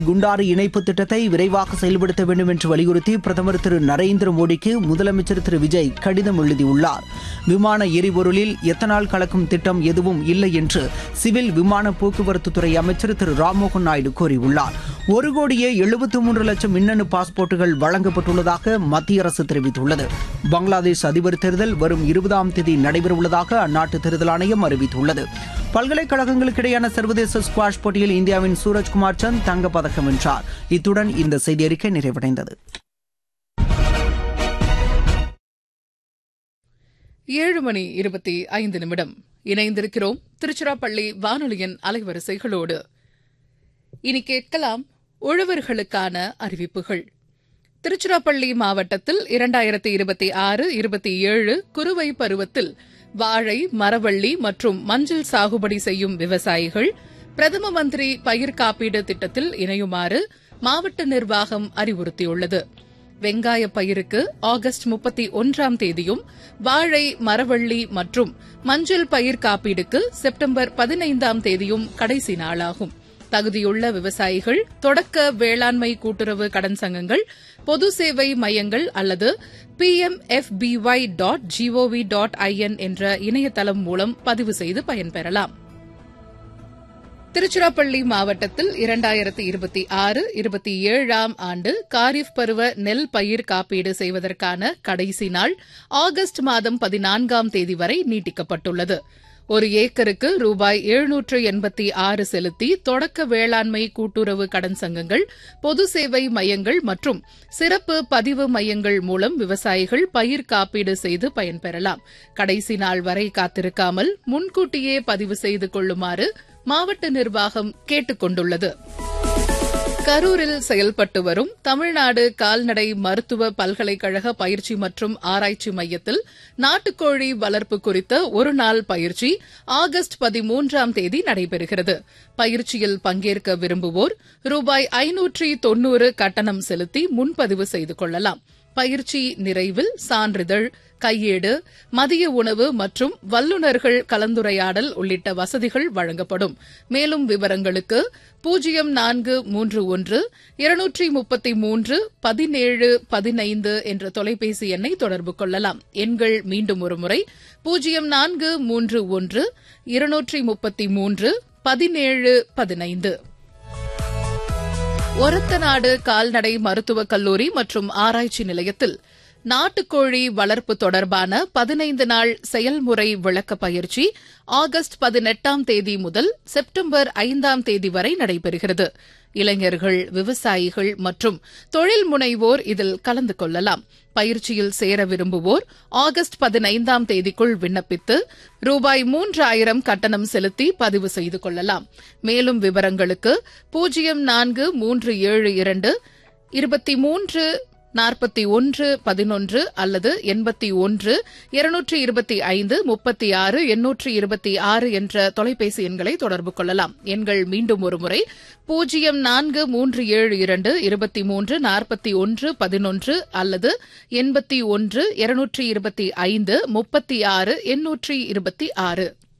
குண்டாறு இணைப்பு திட்டத்தை விரைவாக செயல்படுத்த வேண்டும் என்று வலியுறுத்தி பிரதமர் திரு நரேந்திர மோடிக்கு முதலமைச்சர் திரு விஜய் கடிதம் எழுதியுள்ளார் விமான எரிபொருளில் எத்தனால் கலக்கும் திட்டம் எதுவும் இல்லை என்று சிவில் விமான போக்குவரத்து துறை அமைச்சர் திரு ராம்மோகன் நாயுடு கூறியுள்ளார் ஒரு கோடியே எழுபத்தி மூன்று லட்சம் மின்னணு பாஸ்போர்ட்டுகள் வழங்கப்பட்டுள்ளதாக மத்திய அரசு தெரிவித்துள்ளது பங்களாதேஷ் அதிபர் தேர்தல் வரும் இருபதாம் தேதி நடைபெறவுள்ளதாக அந்நாட்டு தேர்தல் ஆணையம் அறிவித்துள்ளது பல்கலைக்கழகங்களுக்கு இடையான சர்வதேச ஸ்குவாஷ் போட்டியில் இந்தியாவின் சூரஜ்குமார் சந்த் தங்கப்பதக்கம் வென்றார் இத்துடன் இந்த செய்தி அறிக்கை நிறைவடைந்தது ஏழு மணி இருபத்தி ஐந்து நிமிடம் இணைந்திருக்கிறோம் திருச்சிராப்பள்ளி வானொலியின் அலைவரிசைகளோடு இனி கேட்கலாம் உழவர்களுக்கான அறிவிப்புகள் திருச்சிராப்பள்ளி மாவட்டத்தில் இரண்டாயிரத்தி இருபத்தி ஆறு இருபத்தி ஏழு குறுவை பருவத்தில் வாழை மரவள்ளி மற்றும் மஞ்சள் சாகுபடி செய்யும் விவசாயிகள் பிரதம மந்திரி பயிர் காப்பீடு திட்டத்தில் இணையுமாறு மாவட்ட நிர்வாகம் அறிவுறுத்தியுள்ளது வெங்காய பயிருக்கு ஆகஸ்ட் முப்பத்தி ஒன்றாம் தேதியும் வாழை மரவள்ளி மற்றும் மஞ்சள் பயிர் காப்பீடுக்கு செப்டம்பர் பதினைந்தாம் தேதியும் கடைசி நாளாகும் தகுதியுள்ள விவசாயிகள் தொடக்க வேளாண்மை கூட்டுறவு கடன் சங்கங்கள் பொது சேவை மையங்கள் அல்லது P M F BY dot GOV dot IN என்ற இணையதளம் மூலம் பதிவு செய்து பயன்பெறலாம் திருச்சிராப்பள்ளி மாவட்டத்தில் இரண்டாயிரத்தி இருபத்தி ஆறு இருபத்தி ஏழாம் ஆண்டு காரிஃப் பருவ நெல் பயிர் காப்பீடு செய்வதற்கான கடைசி நாள் ஆகஸ்ட் மாதம் பதினான்காம் தேதி வரை நீட்டிக்கப்பட்டுள்ளது ஒரு ஏக்கருக்கு ரூபாய் எழுநூற்று எண்பத்தி ஆறு செலுத்தி தொடக்க வேளாண்மை கூட்டுறவு கடன் சங்கங்கள் பொது சேவை மையங்கள் மற்றும் சிறப்பு பதிவு மையங்கள் மூலம் விவசாயிகள் பயிர் காப்பீடு செய்து பயன்பெறலாம் கடைசி நாள் வரை காத்திருக்காமல் முன்கூட்டியே பதிவு செய்து கொள்ளுமாறு மாவட்ட நிர்வாகம் கேட்டுக் கொண்டுள்ளது கரூரில் செயல்பட்டு வரும் தமிழ்நாடு கால்நடை மருத்துவ பல்கலைக்கழக பயிற்சி மற்றும் ஆராய்ச்சி மையத்தில் நாட்டுக்கோழி வளர்ப்பு குறித்த ஒருநாள் பயிற்சி ஆகஸ்ட் பதிமூன்றாம் தேதி நடைபெறுகிறது பயிற்சியில் பங்கேற்க விரும்புவோர் ரூபாய் ஐநூற்றி தொன்னூறு கட்டணம் செலுத்தி முன்பதிவு செய்து கொள்ளலாம் பயிற்சி நிறைவில் சான்றிதழ் கையேடு மதிய உணவு மற்றும் வல்லுநர்கள் கலந்துரையாடல் உள்ளிட்ட வசதிகள் வழங்கப்படும் மேலும் விவரங்களுக்கு பூஜ்ஜியம் நான்கு மூன்று ஒன்று இருநூற்றி முப்பத்தி மூன்று பதினேழு பதினைந்து என்ற தொலைபேசி எண்ணை தொடர்பு கொள்ளலாம் எண்கள் மீண்டும் ஒருமுறை பூஜ்ஜியம் நான்கு மூன்று ஒன்று இருநூற்றி முப்பத்தி மூன்று பதினேழு பதினைந்து ஒரத்தநாடு கால்நடை மருத்துவக் கல்லூரி மற்றும் ஆராய்ச்சி நிலையத்தில் நாட்டுக்கோழி வளர்ப்பு தொடர்பான பதினைந்து நாள் செயல்முறை விளக்க பயிற்சி ஆகஸ்ட் பதினெட்டாம் தேதி முதல் செப்டம்பர் ஐந்தாம் தேதி வரை நடைபெறுகிறது இளைஞர்கள் விவசாயிகள் மற்றும் தொழில் முனைவோர் இதில் கலந்து கொள்ளலாம் பயிற்சியில் சேர விரும்புவோர் ஆகஸ்ட் பதினைந்தாம் தேதிக்குள் விண்ணப்பித்து ரூபாய் மூன்றாயிரம் கட்டணம் செலுத்தி பதிவு செய்து கொள்ளலாம் மேலும் விவரங்களுக்கு பூஜ்ஜியம் நான்கு மூன்று ஏழு இரண்டு இருபத்தி மூன்று நாற்பத்தி ஒன்று பதினொன்று அல்லது எண்பத்தி ஒன்று இருநூற்றி இருபத்தி ஐந்து முப்பத்தி ஆறு எண்ணூற்று இருபத்தி ஆறு என்ற தொலைபேசி எண்களை தொடர்பு கொள்ளலாம் எண்கள் மீண்டும் ஒருமுறை பூஜ்ஜியம் நான்கு மூன்று ஏழு இரண்டு இருபத்தி மூன்று நாற்பத்தி ஒன்று பதினொன்று அல்லது எண்பத்தி ஒன்று இருநூற்றி இருபத்தி ஐந்து முப்பத்தி ஆறு எண்ணூற்றி இருபத்தி ஆறு